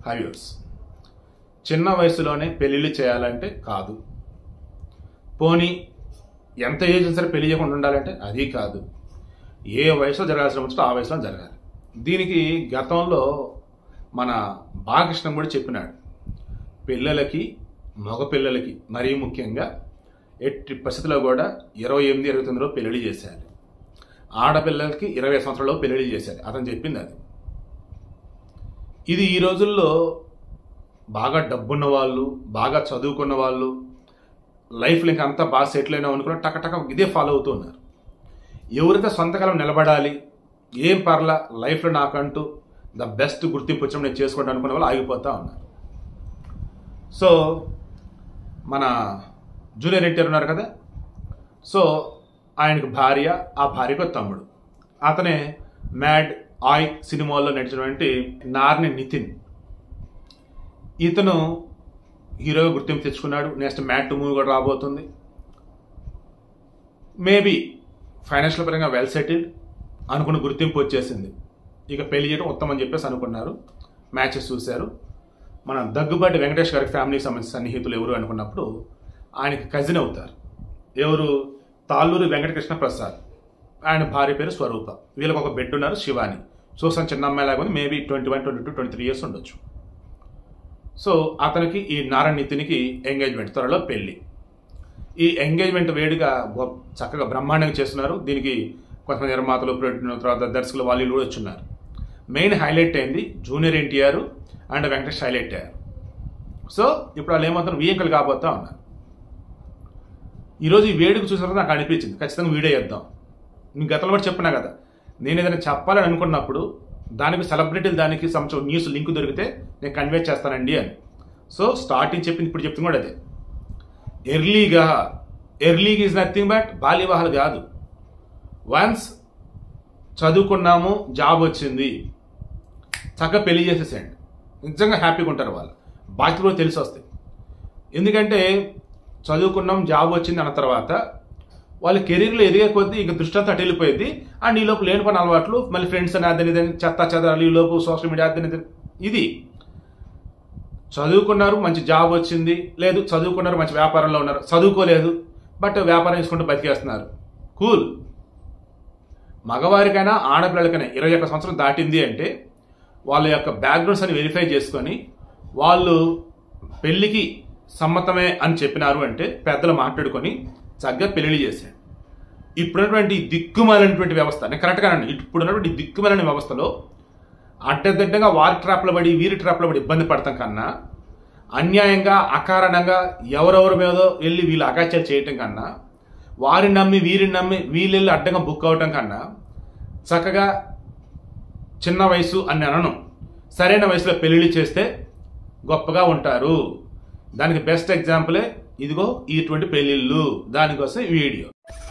Five years చిన్న వయసులోనే పెళ్ళిళ్ళు చేయాలంటే కాదు పోనీ ఎంత ఏజ్ సరే పెళ్లి చేయకుండా ఉండాలంటే అది కాదు ఏ వయసులో జరగాల్సిన ముచ్చట ఆ వయసులో జరగాలి దీనికి గతంలో మన బాలకృష్ణ కూడా చెప్పినాడు పిల్లలకి మగ పిల్లలకి మరీ ముఖ్యంగా ఎట్టి పరిస్థితుల్లో కూడా ఇరవై ఎనిమిది ఇరవై తొమ్మిదిలో పెళ్లి చేశారు ఆడపిల్లలకి ఇరవై సంవత్సరాల్లో పెళ్లి చేశారు అతను చెప్పింది అది ఇది ఈ రోజుల్లో బాగా డబ్బున్న వాళ్ళు బాగా చదువుకున్న వాళ్ళు లైఫ్లో ఇంకా అంతా బాగా సెటిల్ అయినా అనుకున్న టక టక ఇదే ఫాలో అవుతూ ఉన్నారు ఎవరైతే సొంతకాలం నిలబడాలి ఏం పర్లా లైఫ్లో నాకంటూ ద బెస్ట్ గుర్తింపు వచ్చినప్పుడు నేను చేసుకుంటా అనుకునే వాళ్ళు ఆగిపోతూ ఉన్నారు సో మన జూనియర్ ఎన్టీఆర్ ఉన్నారు కదా సో ఆయనకు భార్య ఆ భార్యకు తమ్ముడు అతనే మ్యాడ్ ఆయ్ సినిమాల్లో నడిచినటువంటి నార్ని నితిన్ ఇతను హీరోగా గుర్తింపు తెచ్చుకున్నాడు నెక్స్ట్ మ్యాట్ మూవీ కూడా రాబోతుంది మేబీ ఫైనాన్షియల్ పరంగా వెల్ సెటిల్డ్ అనుకున్న గుర్తింపు వచ్చేసింది ఇక పెళ్లి చేయడం ఉత్తమం అని చెప్పేసి అనుకున్నారు మ్యాచెస్ చూశారు మన దగ్గుబాటి వెంకటేష్ గారికి ఫ్యామిలీకి సంబంధించిన సన్నిహితులు ఎవరు అనుకున్నప్పుడు ఆయనకి కజిన్ అవుతారు ఎవరు తాళ్ళూరు వెంకటకృష్ణ ప్రసాద్ ఆయన భార్య పేరు స్వరూప వీళ్ళకి ఒక బిడ్డ ఉన్నారు శివాని చూసాను చిన్న అమ్మాయి లాగా ఉంది maybe twenty one twenty two twenty three years ఉండొచ్చు సో అతనికి ఈ నారాయణ నితినికి ఎంగేజ్మెంట్ త్వరలో పెళ్లి ఈ ఎంగేజ్మెంట్ వేడిగా గొప్ప- చక్కగా బ్రహ్మాండంగా చేస్తున్నారు దీనికి కొంతమంది నిర్మాతలు ప్రొడ్యూ- తర్వాత దర్శకులు వాళ్ళు వీళ్ళు కూడా వచ్చున్నారు మెయిన్ హైలైట్ అయింది junior NTR and Venkatesh highlight అయ్యారు సో ఇప్పుడు వాళ్ళు ఏమవుతారు వియంకలు కాబోతా ఉన్నారు ఈరోజు ఈ వేడుక చూసిన తర్వాత నాకు అనిపించింది ఖచ్చితంగా వీడియో చేద్దాం నేను గతంలో కూడా చెప్పినా కదా నేను ఏదైనా చెప్పాలని అనుకున్నప్పుడు దానికి సెలబ్రిటీలు దానికి సంబంధించిన న్యూస్ లింక్ దొరికితే నేను కన్వే చేస్తానండి అని సో స్టార్టింగ్ చెప్పింది ఇప్పుడు చెప్తుంది కూడా అదే ఎర్లీగా ఎర్లీగా ఈజ్ నథింగ్ బట్ బాల్య వివాహాలు కాదు వన్స్ చదువుకున్నాము జాబ్ వచ్చింది చక్కగా పెళ్లి చేసేసేయండి నిజంగా హ్యాపీగా ఉంటారు వాళ్ళు బాధ్యత కూడా తెలిసి వస్తాయి ఎందుకంటే చదువుకున్నాం జాబ్ వచ్చింది అన్న తర్వాత వాళ్ళ కెరీర్లో ఎదిగే కొద్దీ ఇంక దృష్టి అంతా అటు వెళ్ళిపోయింది అండ్ ఈ లోపు లేని పని అలవాట్లు మళ్ళీ ఫ్రెండ్స్ అని అదని ఇదని చెత్త చెదాలు ఈ లోపు సోషల్ మీడియా అదని ఇదని. ఇది చదువుకున్నారు మంచి జాబ్ వచ్చింది లేదు చదువుకున్నారు మంచి వ్యాపారంలో ఉన్నారు చదువుకోలేదు బట్ వ్యాపారం చేసుకుంటూ బతికేస్తున్నారు కూల్ మగవారికైనా ఆడపిల్లలకైనా ఇరవై ఒక్క సంవత్సరం దాటింది అంటే వాళ్ళ యొక్క బ్యాక్గ్రౌండ్స్ అని వెరిఫై చేసుకొని వాళ్ళు పెళ్లికి సమ్మతమే అని చెప్పినారు అంటే పెద్దలు మాట్లాడుకొని చక్కగా పెళ్లి చేశారు ఇప్పుడున్నటువంటి దిక్కుమాలినటువంటి వ్యవస్థ నేను కరెక్ట్గా అండి ఇప్పుడున్నటువంటి దిక్కుమాలిన వ్యవస్థలో అడ్డదిడ్డంగా వారి ట్రాప్లో పడి వీరి ట్రాప్లో పడి ఇబ్బంది పడటం కన్నా అన్యాయంగా అకారణంగా ఎవరెవరి మీదో వెళ్ళి వీళ్ళు అగాచాలు చేయటం కన్నా వారిని నమ్మి వీరిని నమ్మి వీళ్ళు వెళ్ళి అడ్డంగా బుక్ అవటం కన్నా చక్కగా చిన్న వయసు అని అనను సరైన వయసులో పెళ్లిళ్ళు చేస్తే గొప్పగా ఉంటారు దానికి బెస్ట్ ఎగ్జాంపులే ఇదిగో ఇటువంటి పెళ్ళిళ్ళు దానికోసం ఈ వీడియో